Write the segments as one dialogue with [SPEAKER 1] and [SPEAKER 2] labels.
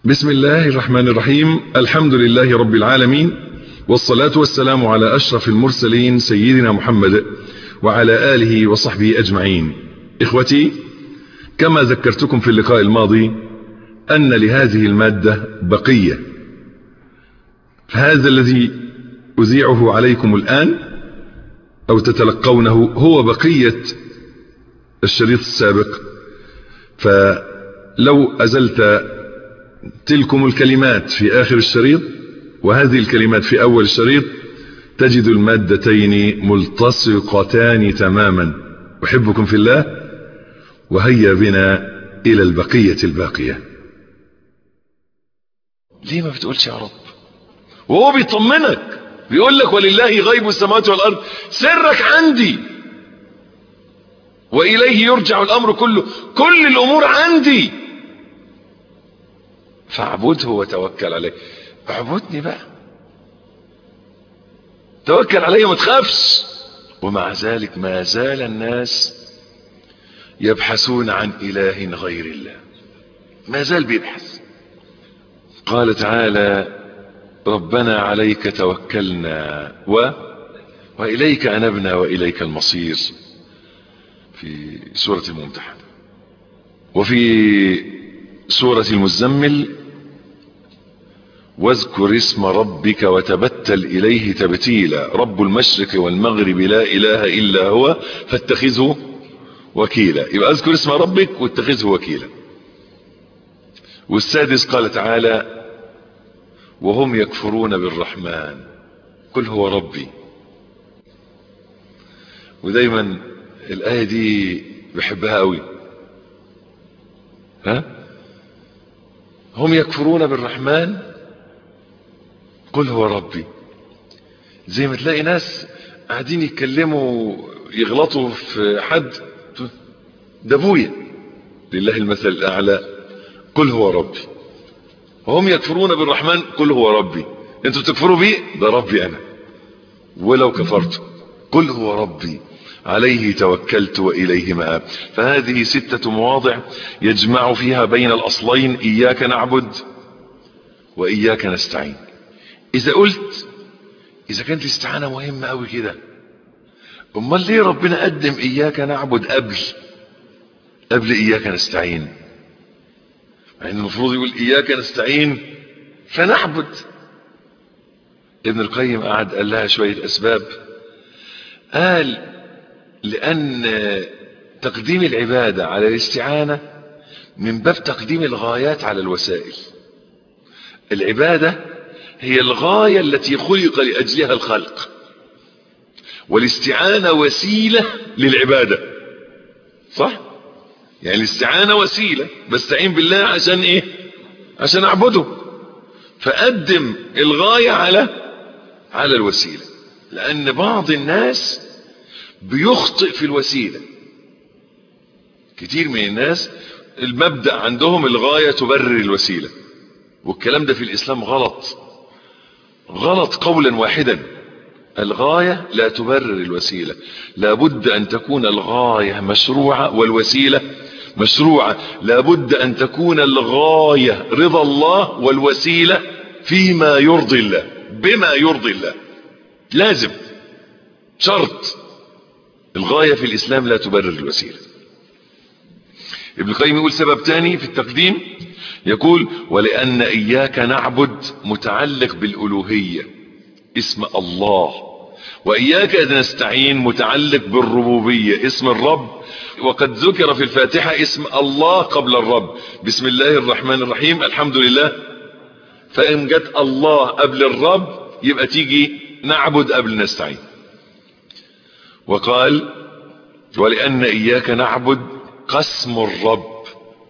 [SPEAKER 1] بسم الله الرحمن الرحيم الحمد لله رب العالمين والصلاة والسلام على أشرف المرسلين سيدنا محمد وعلى آله وصحبه أجمعين إخوتي كما ذكرتكم في اللقاء الماضي أن لهذه المادة بقية هذا الذي أذيعه عليكم الآن أو تتلقونه هو بقية الشريط السابق فلو أزلت تلكم الكلمات في آخر الشريط وهذه الكلمات في أول الشريط تجد المادتين ملتصقتان تماما أحبكم في الله وهيا بنا إلى البقية الباقية ليه ما بتقولش يا رب وهو بيطمنك بيقول لك ولله غيب السماوات والأرض سرك عندي وإليه يرجع الأمر كله كل الأمور عندي فاعبده وتوكل عليه اعبدني بقى توكل علي وما تخافش ومع ذلك ما زال الناس يبحثون عن إله غير الله ما زال بيبحث قال تعالى ربنا عليك توكلنا و وإليك أنبنا وإليك المصير في سورة الممتحنة وفي سورة المزمل واذكر اسم ربك وتبتل إليه تبتيلا رب المشرق والمغرب لا إله إلا هو فاتخذه وكيلا يبقى اذكر اسم ربك واتخذه وكيلا والسادس قال تعالى وهم يكفرون بالرحمن قل هو ربي ودايما الآية دي بحبها قوي ها هم يكفرون بالرحمن قل هو ربي زي ما تلاقي ناس قاعدين يتكلموا يغلطوا في حد ده ابويا لله المثل الاعلى قل هو ربي وهم يكفرون بالرحمن قل هو ربي انتوا تكفروا بيه ده ربي انا ولو كفرت قل هو ربي عليه توكلت وإليه مآب فهذه ستة مواضع يجمع فيها بين الأصلين إياك نعبد وإياك نستعين إذا قلت إذا كانت الاستعانة مهمة أوي كده أمال ليه ربنا قدم إياك نعبد قبل قبل إياك نستعين مع إن المفروض يقول إياك نستعين فنعبد ابن القيم قعد قال لها شوية أسباب قال لأن تقديم العبادة على الاستعانة من باب تقديم الغايات على الوسائل العبادة هي الغاية التي خلق لأجلها الخلق والاستعانة وسيلة للعبادة صح؟ يعني الاستعانة وسيلة بستعين بالله عشان ايه عشان اعبده فقدم الغاية على على الوسيلة لأن بعض الناس بيخطئ في الوسيلة كتير من الناس المبدأ عندهم الغاية تبرر الوسيلة والكلام ده في الإسلام غلط غلط قولا واحدا الغاية لا تبرر الوسيلة لابد أن تكون الغاية مشروعة والوسيلة مشروعة لابد أن تكون الغاية رضا الله والوسيلة فيما يرضي الله بما يرضي الله لازم شرط الغاية في الإسلام لا تبرر الوسيلة ابن القيم يقول سبب تاني في التقديم يقول ولأن إياك نعبد متعلق بالألوهية اسم الله وإياك نستعين متعلق بالربوبية اسم الرب وقد ذكر في الفاتحة اسم الله قبل الرب بسم الله الرحمن الرحيم الحمد لله فإن جت الله قبل الرب يبقى تيجي نعبد قبل نستعين وقال ولأن إياك نعبد قسم الرب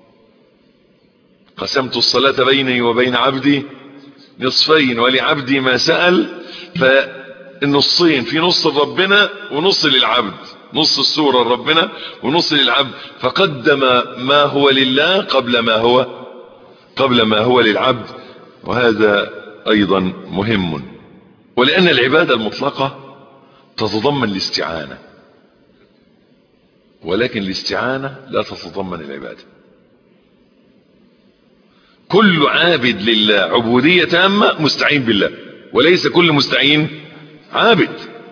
[SPEAKER 1] قسمت الصلاة بيني وبين عبدي نصفين ولعبدي ما سأل فالنصين في نص لربنا ونص للعبد نص السورة لربنا ونص للعبد فقدم ما هو لله قبل ما هو قبل ما هو للعبد وهذا أيضا مهم ولأن العبادة المطلقة تتضمن الاستعانة ولكن الاستعانة لا تتضمن العبادة كل عابد لله عبودية تامة مستعين بالله وليس كل مستعين عابد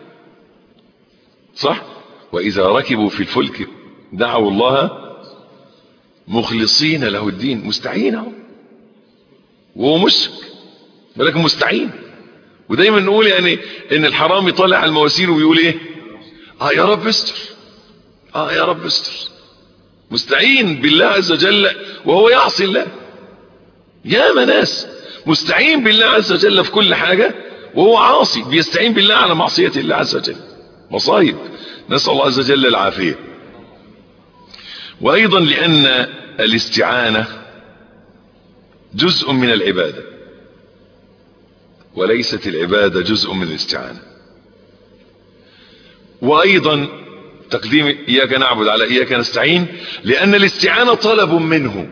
[SPEAKER 1] صح وإذا ركبوا في الفلك دعوا الله مخلصين له الدين مستعين اهو وهو مشرك ولكن مستعين ودايما نقول يعني ان الحرامي طالع على المواسير وبيقول ايه اه يا رب استر اه يا رب استر مستعين بالله عز وجل وهو يعصي الله يا ناس مستعين بالله عز وجل في كل حاجة وهو عاصي بيستعين بالله على معصية الله عز وجل مصايب نسأل الله عز وجل العافية وأيضا لأن الاستعانة جزء من العبادة وليست العبادة جزء من الاستعانة وأيضا تقديم إياك نعبد على إياك نستعين لأن الاستعانة طلب منه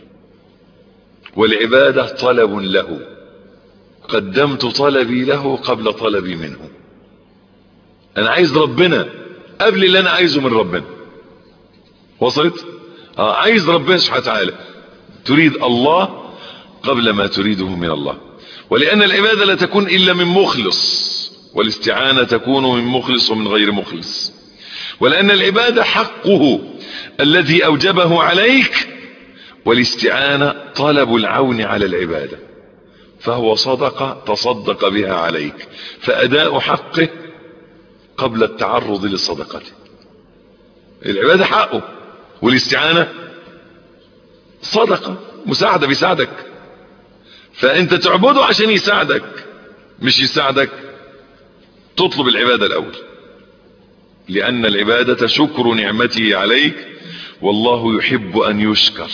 [SPEAKER 1] والعبادة طلب له قدمت طلبي له قبل طلبي منه أنا عايز ربنا قبل اللي أنا عايزه من ربنا وصلت آه عايز ربنا سبحانه وتعالى تريد الله قبل ما تريده من الله ولأن العبادة لا تكون إلا من مخلص والاستعانة تكون من مخلص ومن غير مخلص ولأن العبادة حقه الذي أوجبه عليك والاستعانة طلب العون على العبادة فهو صدقة تصدق بها عليك فأداء حقه قبل التعرض لصدقته العبادة حقه والاستعانة صدقة مساعدة بيساعدك فانت تعبده عشان يساعدك مش يساعدك تطلب العبادة الاول لان العبادة شكر نعمته عليك والله يحب ان يشكر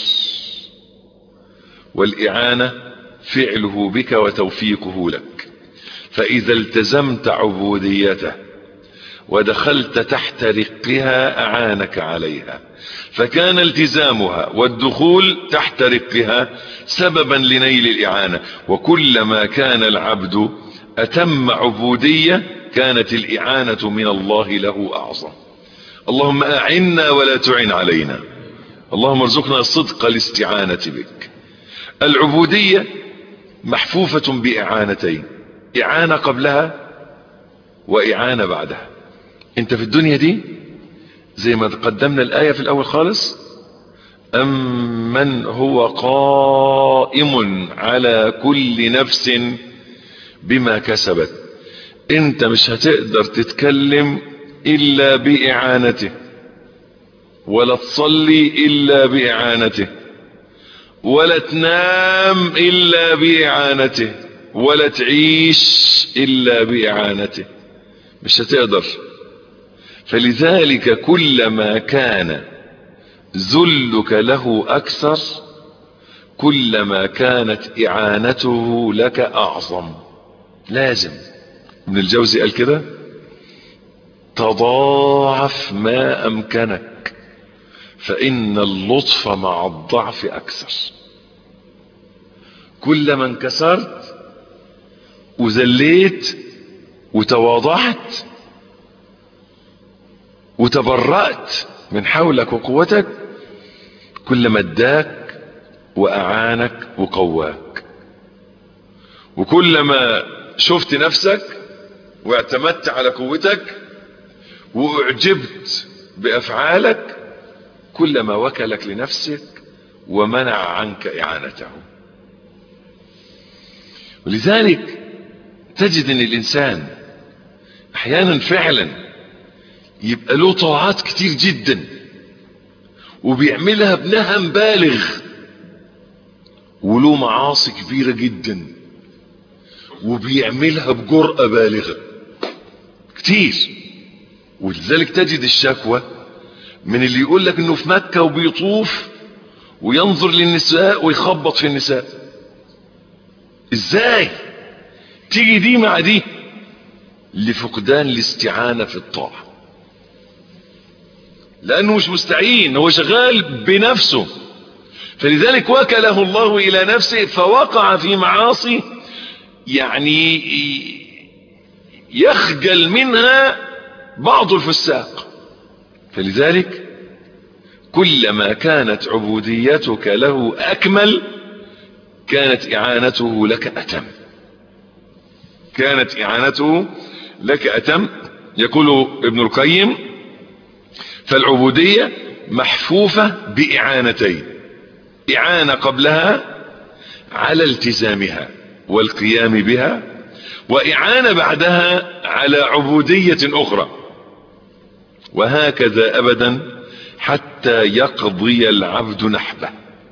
[SPEAKER 1] والاعانة فعله بك وتوفيقه لك فاذا التزمت عبوديته ودخلت تحت رقها اعانك عليها فكان التزامها والدخول تحت رقها سببا لنيل الاعانة وكلما كان العبد اتم عبودية كانت الاعانة من الله له اعظم اللهم اعنا ولا تعن علينا اللهم ارزقنا صدق الاستعانة بك العبودية محفوفة باعانتين اعانة قبلها واعانة بعدها انت في الدنيا دي زي ما قدمنا الآية في الأول خالص أمن هو قائم على كل نفس بما كسبت انت مش هتقدر تتكلم إلا بإعانته ولا تصلي إلا بإعانته ولا تنام إلا بإعانته ولا تعيش إلا بإعانته مش هتقدر فلذلك كلما كان ذلك له أكثر كلما كانت إعانته لك أعظم لازم ابن الجوزي قال كده تضاعف ما أمكنك فإن اللطف مع الضعف أكثر كلما انكسرت وذليت وتواضعت وتبرأت من حولك وقوتك كلما اداك وأعانك وقواك وكلما شفت نفسك واعتمدت على قوتك واعجبت بأفعالك كلما وكلك لنفسك ومنع عنك إعانته ولذلك تجد ان الانسان احيانا فعلا يبقى له طاعات كتير جدا وبيعملها بنهم بالغ وله معاصي كبيرة جدا وبيعملها بجرأة بالغة كتير ولذلك تجد الشكوى من اللي يقول لك انه في مكة وبيطوف وينظر للنساء ويخبط في النساء ازاي تيجي دي مع دي لفقدان الاستعانة في الطاعة لانه مش مستعين هو شغال بنفسه فلذلك وكله الله الى نفسه فوقع في معاصي يعني يخجل منها بعض الفساق فلذلك كلما كانت عبوديتك له اكمل كانت إعانته لك أتم كانت إعانته لك أتم يقول ابن القيم فالعبودية محفوفة بإعانتين إعانة قبلها على التزامها والقيام بها وإعانة بعدها على عبودية أخرى وهكذا أبدا حتى يقضي العبد نحبه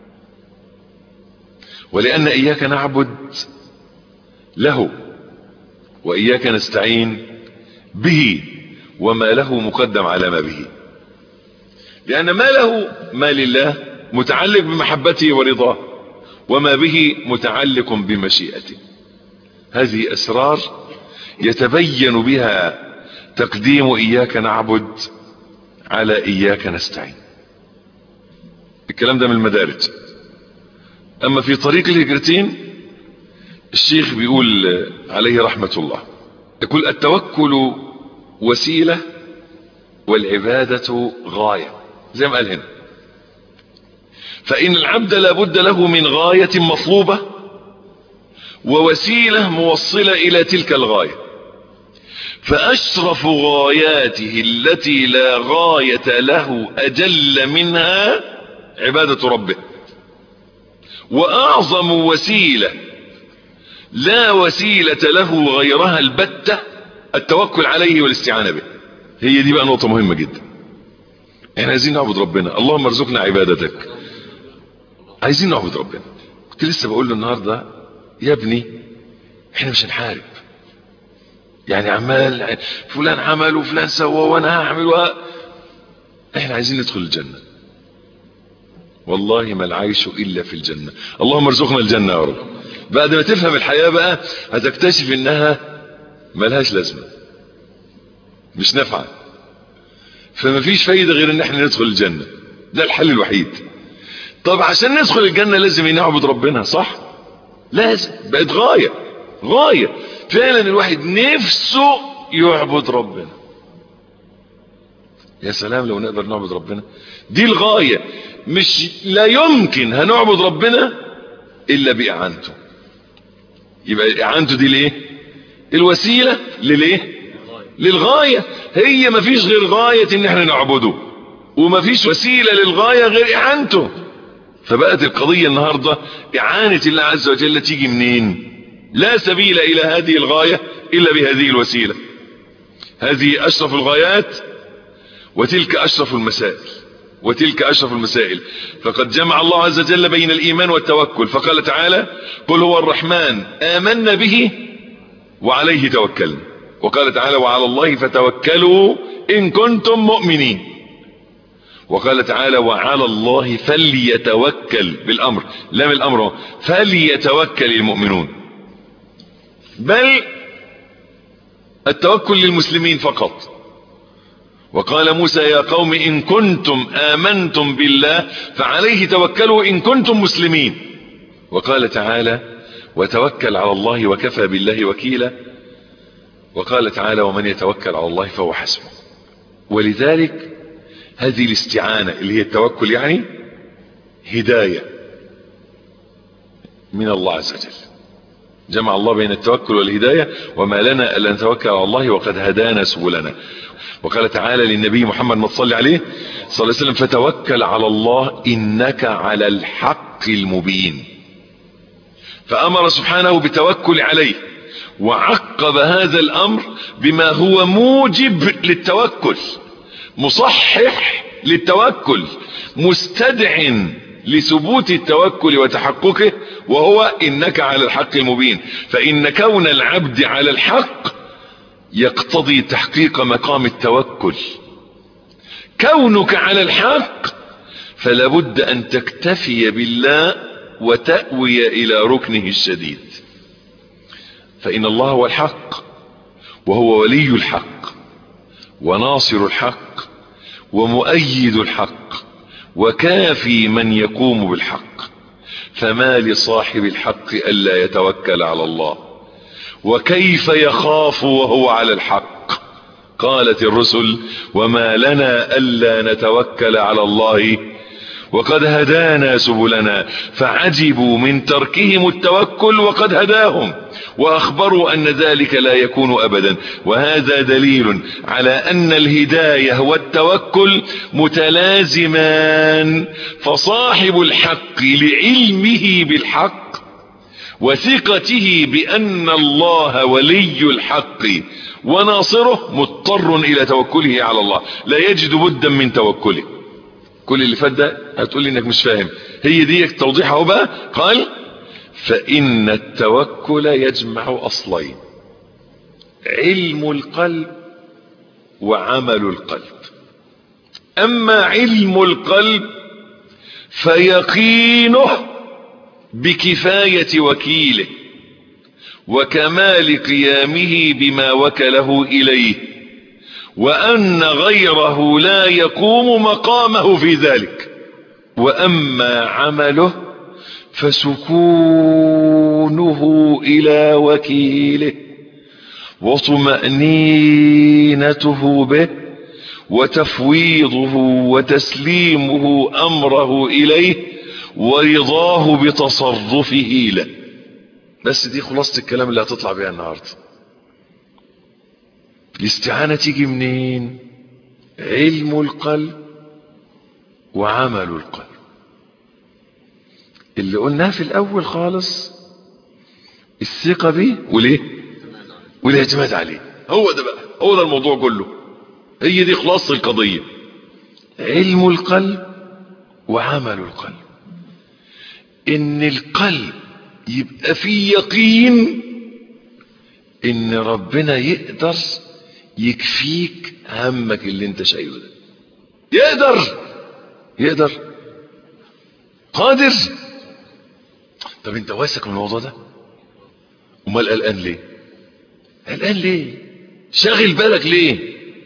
[SPEAKER 1] ولأن إياك نعبد له وإياك نستعين به وما له مقدم على ما به لأن ما له ما لله متعلق بمحبته ورضاه وما به متعلق بمشيئته هذه أسرار يتبين بها تقديم إياك نعبد على إياك نستعين الكلام ده من المدارج أما في طريق الهجرتين الشيخ بيقول عليه رحمة الله يقول التوكل وسيلة والعبادة غاية زي ما قال هنا فإن العبد لابد له من غاية مطلوبة ووسيلة موصلة إلى تلك الغاية فأشرف غاياته التي لا غاية له أجل منها عبادة ربه وأعظم وسيلة لا وسيلة له غيرها البتة التوكل عليه والاستعانة به هي دي بقى نقطة مهمة جدا احنا عايزين نعبد ربنا اللهم ارزقنا عبادتك عايزين نعبد ربنا كنت لسه بقول له النهاردة يا ابني احنا مش هنحارب يعني عمال فلان عمل وفلان سوى وانا هعمل و... احنا عايزين ندخل الجنة والله ما العيش الا في الجنة اللهم ارزقنا الجنة يا رب بعد ما تفهم الحياة بقى هتكتشف انها ملهاش لازمة مش نافعة فما فيش فايدة غير ان احنا ندخل الجنة ده الحل الوحيد طب عشان ندخل الجنة لازم نعبد ربنا صح لازم بقت غاية غاية فعلا الواحد نفسه يعبد ربنا يا سلام لو نقدر نعبد ربنا دي الغاية مش لا يمكن هنعبد ربنا الا باعانته يبقى اعانته دي ليه الوسيلة لليه للغاية هي مفيش غير غاية ان احنا نعبده ومفيش وسيلة للغاية غير اعانته فبقت القضية النهاردة اعانة الله عز وجل تيجي منين لا سبيل الى هذه الغاية الا بهذه الوسيلة هذه اشرف الغايات وتلك اشرف المسائل وتلك اشرف المسائل فقد جمع الله عز وجل بين الايمان والتوكل فقال تعالى قل هو الرحمن امنا به وعليه توكلنا وقال تعالى وعلى الله فتوكلوا ان كنتم مؤمنين وقال تعالى وعلى الله فليتوكل بالامر لام الامر فليتوكل المؤمنون بل التوكل للمسلمين فقط وقال موسى يا قوم إن كنتم آمنتم بالله فعليه توكلوا إن كنتم مسلمين وقال تعالى وتوكل على الله وكفى بالله وكيلا وقال تعالى ومن يتوكل على الله فهو حسبه ولذلك هذه الاستعانة اللي هي التوكل يعني هداية من الله عز وجل جمع الله بين التوكل والهداية وما لنا ألا نتوكل على الله وقد هدانا سبلنا وقال تعالى للنبي محمد ما تصلي عليه صلى الله عليه وسلم فتوكل على الله إنك على الحق المبين فأمر سبحانه بالتوكل عليه وعقب هذا الأمر بما هو موجب للتوكل مصحح للتوكل مستدع لثبوت التوكل وتحققه وهو إنك على الحق المبين فإن كون العبد على الحق يقتضي تحقيق مقام التوكل كونك على الحق فلا بد أن تكتفي بالله وتأوي إلى ركنه الشديد فإن الله هو الحق وهو ولي الحق وناصر الحق ومؤيد الحق وكافي من يقوم بالحق فما لصاحب الحق ألا يتوكل على الله وكيف يخاف وهو على الحق قالت الرسل وما لنا ألا نتوكل على الله وقد هدانا سبلنا فعجبوا من تركهم التوكل وقد هداهم وأخبروا أن ذلك لا يكون أبدا وهذا دليل على أن الهداية والتوكل متلازمان فصاحب الحق لعلمه بالحق وثقته بأن الله ولي الحق وناصره مضطر إلى توكله على الله لا يجد بدا من توكله كل اللي فات ده هتقول لي انك مش فاهم هي دي توضيح اهو بقى قال فإن التوكل يجمع أصلين علم القلب وعمل القلب أما علم القلب فيقينه بكفاية وكيله وكمال قيامه بما وكله إليه وأن غيره لا يقوم مقامه في ذلك وأما عمله فسكونه إلى وكيله وطمأنينته به وتفويضه وتسليمه أمره إليه ورضاه بتصرفه له بس دي خلاصة الكلام اللي هتطلع بيها النهاردة الاستعانة تيجي منين علم القلب وعمل القلب اللي قلناه في الاول خالص الثقة بيه وليه والاعتماد عليه هو ده بقى هو ده الموضوع كله هي دي خلاصة القضية علم القلب وعمل القلب ان القلب يبقى فيه يقين ان ربنا يقدر يكفيك همك اللي انت شايله ده يقدر يقدر قادر طب انت واثق من الموضوع ده امال قلقان ليه قلقان ليه شاغل بالك ليه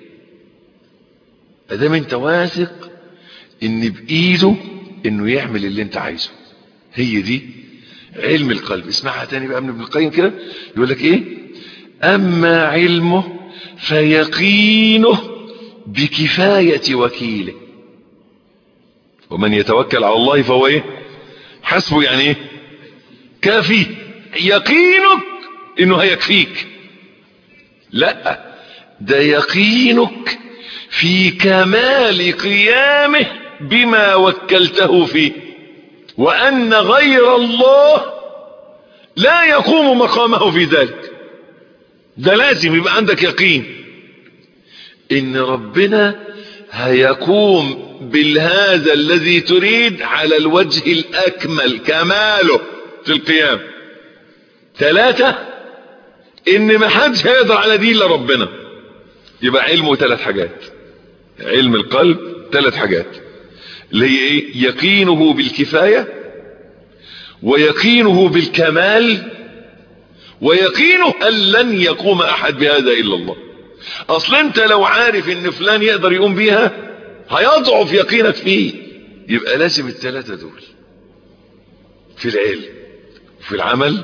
[SPEAKER 1] ادام انت واثق ان بايده انه يعمل اللي انت عايزه هي دي علم القلب اسمعها تاني بقى من ابن القيم كده يقول لك ايه اما علمه فيقينه بكفاية وكيله ومن يتوكل على الله فهو ايه حسبه يعني ايه كافي يقينك انه هيكفيك لا ده يقينك في كمال قيامه بما وكلته فيه وان غير الله لا يقوم مقامه في ذلك ده لازم يبقى عندك يقين ان ربنا هيقوم بالهذا الذي تريد على الوجه الاكمل كماله في القيام ثلاثة ان ما حدش هيقدر على دي الا ربنا يبقى علمه ثلاث حاجات علم القلب ثلاث حاجات اللي هي ايه يقينه بالكفاية ويقينه بالكمال ويقينه ان لن يقوم احد بهذا الا الله اصل انت لو عارف ان فلان يقدر يقوم بيها هيضعف يقينك فيه يبقى لازم الثلاثة دول في العلم وفي العمل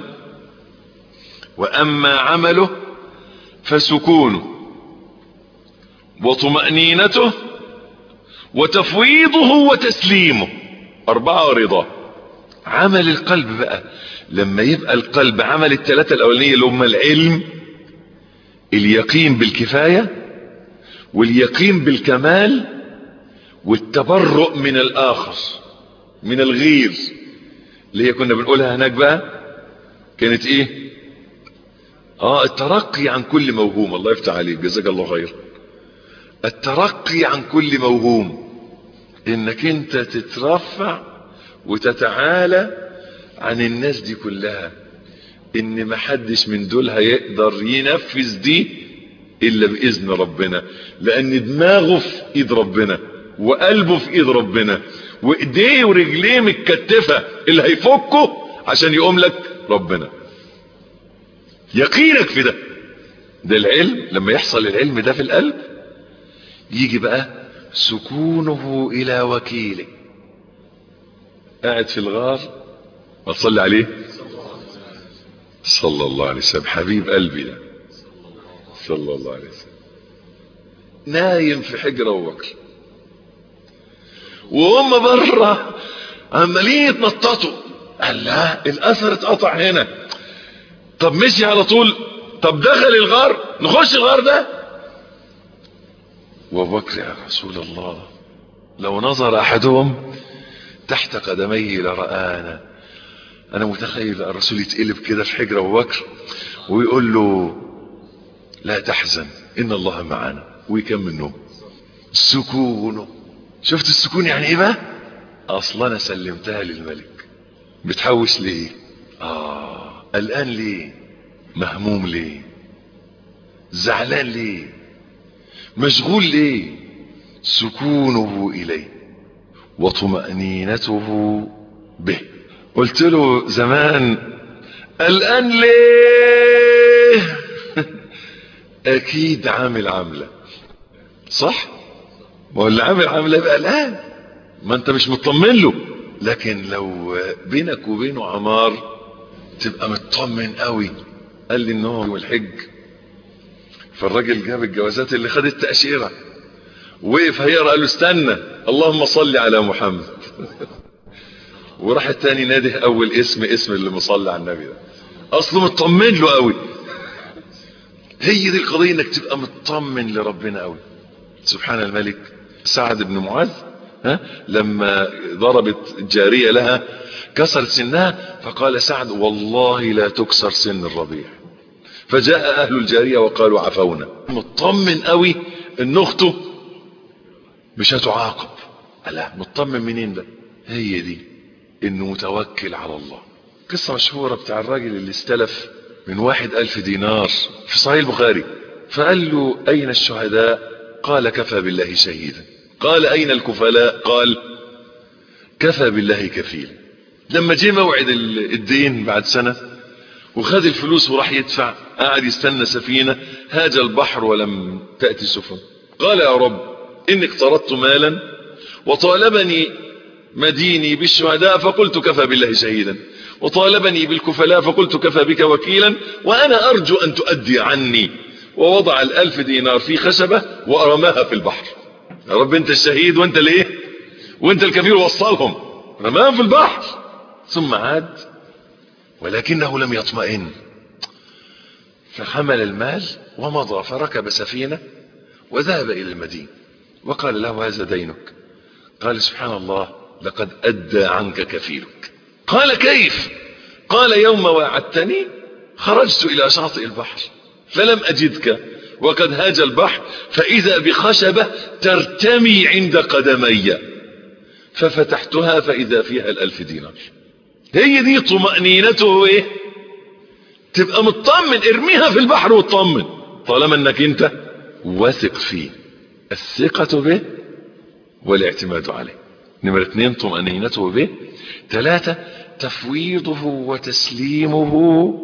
[SPEAKER 1] واما عمله فسكونه وطمأنينته وتفويضه وتسليمه اربعة ورضاه عمل القلب بقى لما يبقى القلب عمل الثلاثة الاولانية اللي هم العلم اليقين بالكفاية واليقين بالكمال والتبرؤ من الاخر من الغير اللي هي كنا بنقولها هناك بقى كانت ايه اه الترقي عن كل موهوم الله يفتح عليك جزاك الله خير الترقي عن كل موهوم انك انت تترفع وتتعالى عن الناس دي كلها ان محدش من دول هيقدر ينفذ دي الا باذن ربنا لان دماغه في ايد ربنا وقلبه في ايد ربنا وايديه ورجليه متكتفه اللي هيفكه عشان يقوم لك ربنا يقينك في ده ده العلم لما يحصل العلم ده في القلب يجي بقى سكونه الى وكيله قاعد في الغار ما تصلي عليه صلى الله عليه وسلم حبيب قلبي ده صلى الله عليه وسلم نايم في حجر ابو بكر وهم بره عمالين يتنططوا قال لا الاثر اتقطع هنا طب مشي على طول طب دخل الغار نخش الغار ده وبكر يا رسول الله لو نظر احدهم تحت قدميه لرآنا انا متخيل الرسول يتقلب كده في حجر ابو بكر ويقول له لا تحزن ان الله معنا ويكمل نوم سكون شفت السكون يعني ايه بقى اصلا انا سلمتها للملك بتحوش ليه اه قلقان ليه مهموم ليه زعلان ليه مشغول ليه سكونه اليه وطمأنينته به قلت له زمان قلقان ليه اكيد عامل عاملة صح ما هو اللي عامل عاملة يبقى قلقان ما انت مش مطمن له لكن لو بينك وبينه عمار تبقى مطمن قوي قال لي ان هو والحج فالراجل جاب الجوازات اللي خدت تأشيرة وقف هيقرا قال له استنى اللهم صل على محمد وراح التاني ناده اول اسم اسم اللي مصلي على النبي ده اصله مطمن له قوي هي دي القضية انك تبقى مطمن لربنا قوي سبحان الملك سعد بن معاذ ها لما ضربت جارية لها كسرت سنها فقال سعد والله لا تكسر سن الربيع فجاء اهل الجارية وقالوا عفونا مطمن قوي ان اخته مش هتعاقب لا مطمن منين ده هي دي انه متوكل على الله قصة مشهورة بتاع الراجل اللي استلف من واحد الف دينار في صحيح البخاري فقال له اين الشهداء قال كفى بالله شهيدا قال اين الكفلاء قال كفى بالله كفيلا لما جه موعد الدين بعد سنة وخد الفلوس وراح يدفع قاعد يستنى سفينة هاج البحر ولم تأتي سفن قال يا رب إني اقترضت مالا وطالبني مديني بالشهداء فقلت كفى بالله شهيدا وطالبني بالكفلاء فقلت كفى بك وكيلا وأنا أرجو أن تؤدي عني ووضع الألف دينار في خشبة وأرماها في البحر يا رب أنت الشهيد وأنت ليه وأنت الكفير وصلهم رماها في البحر ثم عاد ولكنه لم يطمئن فحمل المال ومضى فركب سفينة وذهب إلى المدينة وقال له هذا دينك قال سبحان الله لقد أدى عنك كفيلك قال كيف قال يوم وعدتني خرجت إلى شاطئ البحر فلم أجدك وقد هاج البحر فإذا بخشبة ترتمي عند قدمي ففتحتها فإذا فيها الألف دينار هي دي طمأنينته ايه تبقى مطمن ارميها في البحر واطمن طالما انك انت واثق فيه الثقة به والاعتماد عليه نمرة اثنين طمأنينته به ثلاثة تفويضه وتسليمه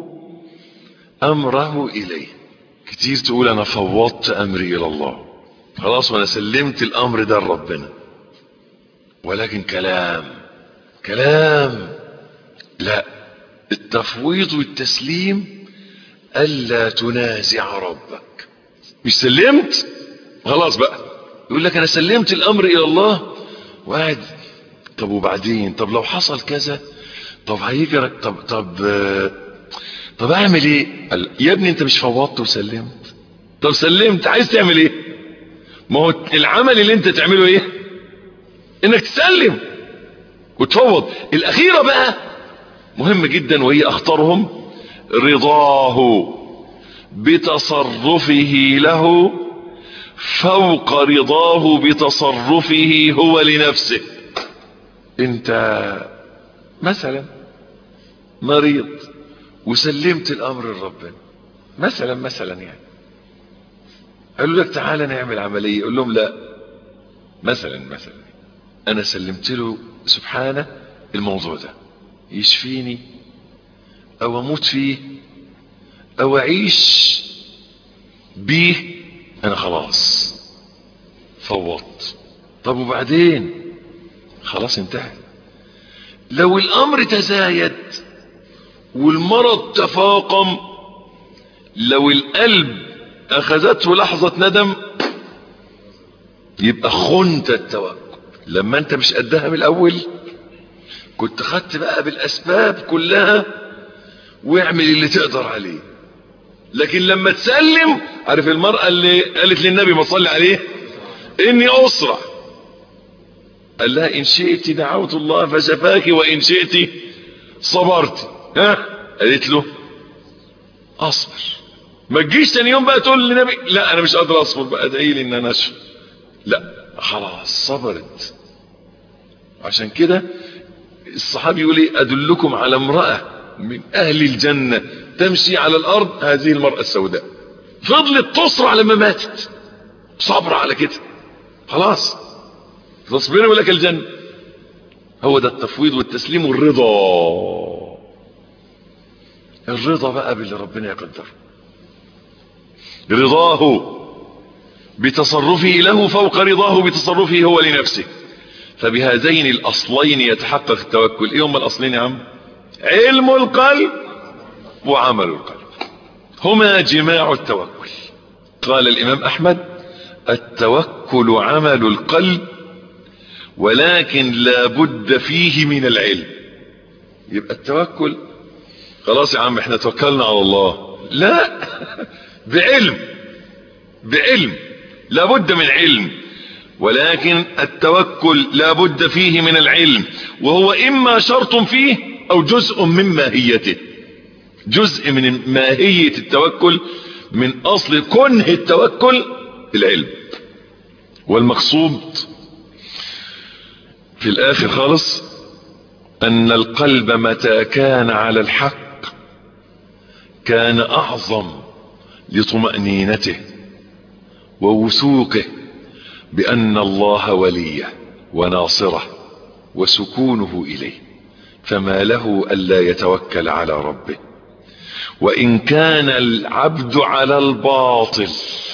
[SPEAKER 1] امره اليه كتير تقول انا فوضت امري الى الله خلاص وانا سلمت الامر ده لربنا ولكن كلام كلام لا التفويض والتسليم الا تنازع ربك مش سلمت خلاص بقى يقول لك انا سلمت الامر الى الله وقاعد طب وبعدين طب لو حصل كذا طب هيجرى طب طب طب اعمل ايه قال يا ابني انت مش فوضت وسلمت طب سلمت عايز تعمل ايه ما هو العمل اللي انت تعمله ايه انك تسلم وتفوض الاخيرة بقى مهم جدا وهي اخطرهم رضاه بتصرفه له فوق رضاه بتصرفه هو لنفسه انت مثلا مريض وسلمت الامر لربنا مثلا مثلا يعني قالوا لك تعالى نعمل عملية يقول لهم لا مثلا مثلا انا سلمت له سبحانه الموضوع ده يشفيني او اموت فيه او اعيش بيه انا خلاص فوضت طب وبعدين خلاص انتهى لو الامر تزايد والمرض تفاقم لو القلب اخذته لحظة ندم يبقى خنت التوكل لما انت مش قدها من الاول كنت خدت بقى بالاسباب كلها واعمل اللي تقدر عليه لكن لما تسلم عارف المرأة اللي قالت للنبي ما صلي عليه اني اسرع قال لها ان شئت دعوت الله فشفاك وان شئت صبرت ها قالت له اصبر ما تجيش تاني يوم بقى تقول للنبي لا انا مش قادر اصبر بقى ادعي لي ان انا اشفى لا خلاص صبرت عشان كده الصحابي يقول ايه ادلكم على امرأة من اهل الجنة تمشي على الارض هذه المرأة السوداء فضلت تصرع لما ماتت صبر على كده خلاص تصبري ولك الجنة هو ده التفويض والتسليم والرضا الرضا بقى باللي ربنا يقدره رضاه بتصرفه له فوق رضاه بتصرفه هو لنفسه فبهذين الاصلين يتحقق التوكل ايه هم الاصلين يا عم علم القلب وعمل القلب هما جماع التوكل قال الامام احمد التوكل عمل القلب ولكن لا بد فيه من العلم يبقى التوكل خلاص يا عم احنا توكلنا على الله لا بعلم بعلم لابد من علم ولكن التوكل لابد فيه من العلم وهو اما شرط فيه او جزء من ماهيته جزء من ماهية التوكل من اصل كنه التوكل العلم والمقصود في الاخر خالص ان القلب متى كان على الحق كان اعظم لطمأنينته ووثوقه بان الله وليه وناصره وسكونه اليه فما له الا يتوكل على ربه وان كان العبد على الباطل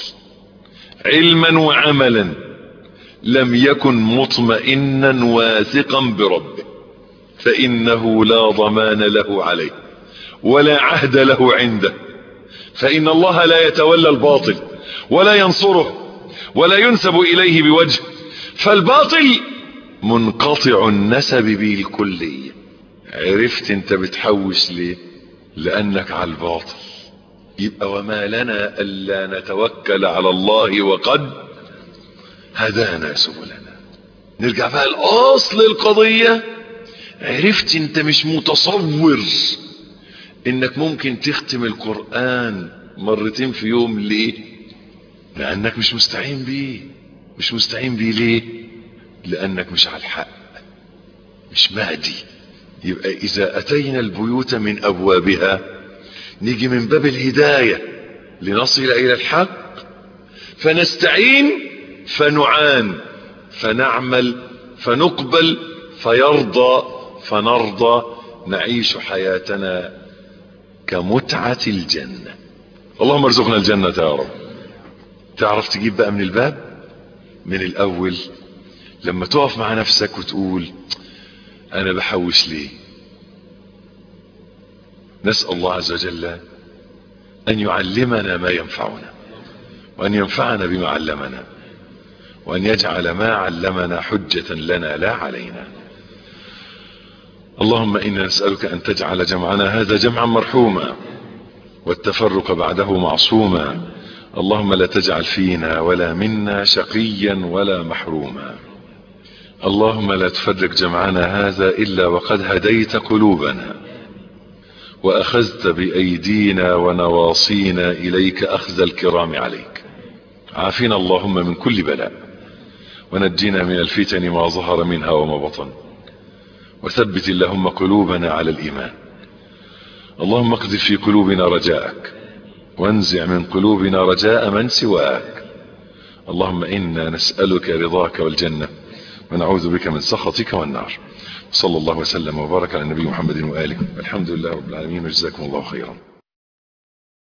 [SPEAKER 1] علما وعملا لم يكن مطمئنا واثقا بربه فانه لا ضمان له عليه ولا عهد له عنده فان الله لا يتولى الباطل ولا ينصره ولا ينسب اليه بوجه فالباطل منقطع النسب بالكلية عرفت انت بتحوش ليه لانك على الباطل يبقى وما لنا الا نتوكل على الله وقد هدانا سبلنا نرجع بقى لاصل القضية عرفت انت مش متصور انك ممكن تختم القرآن مرتين في يوم ليه لانك مش مستعين بيه مش مستعين بيه ليه لانك مش على الحق مش مهدي يبقى اذا اتينا البيوت من ابوابها نيجي من باب الهداية لنصل الى الحق فنستعين فنعان فنعمل فنقبل فيرضى فنرضى نعيش حياتنا كمتعة الجنة اللهم ارزقنا الجنة يا رب تعرف تجيب بقى من الباب من الاول لما تقف مع نفسك وتقول انا بحوش ليه نسأل الله عز وجل ان يعلمنا ما ينفعنا وان ينفعنا بما علمنا وان يجعل ما علمنا حجة لنا لا علينا اللهم انا نسألك ان تجعل جمعنا هذا جمعا مرحوما والتفرق بعده معصوما اللهم لا تجعل فينا ولا منا شقيا ولا محروما اللهم لا تفرق جمعنا هذا الا وقد هديت قلوبنا واخذت بايدينا ونواصينا اليك اخذ الكرام عليك عافنا اللهم من كل بلاء ونجنا من الفتن ما ظهر منها وما بطن وثبت اللهم قلوبنا على الايمان اللهم اقذف في قلوبنا رجاءك وانزع من قلوبنا رجاء من سواك اللهم انا نسألك رضاك والجنة ونعوذ بك من سخطك والنار صلى الله وسلم وبارك على النبي محمد وآله الحمد لله رب العالمين وجزاكم الله خيرا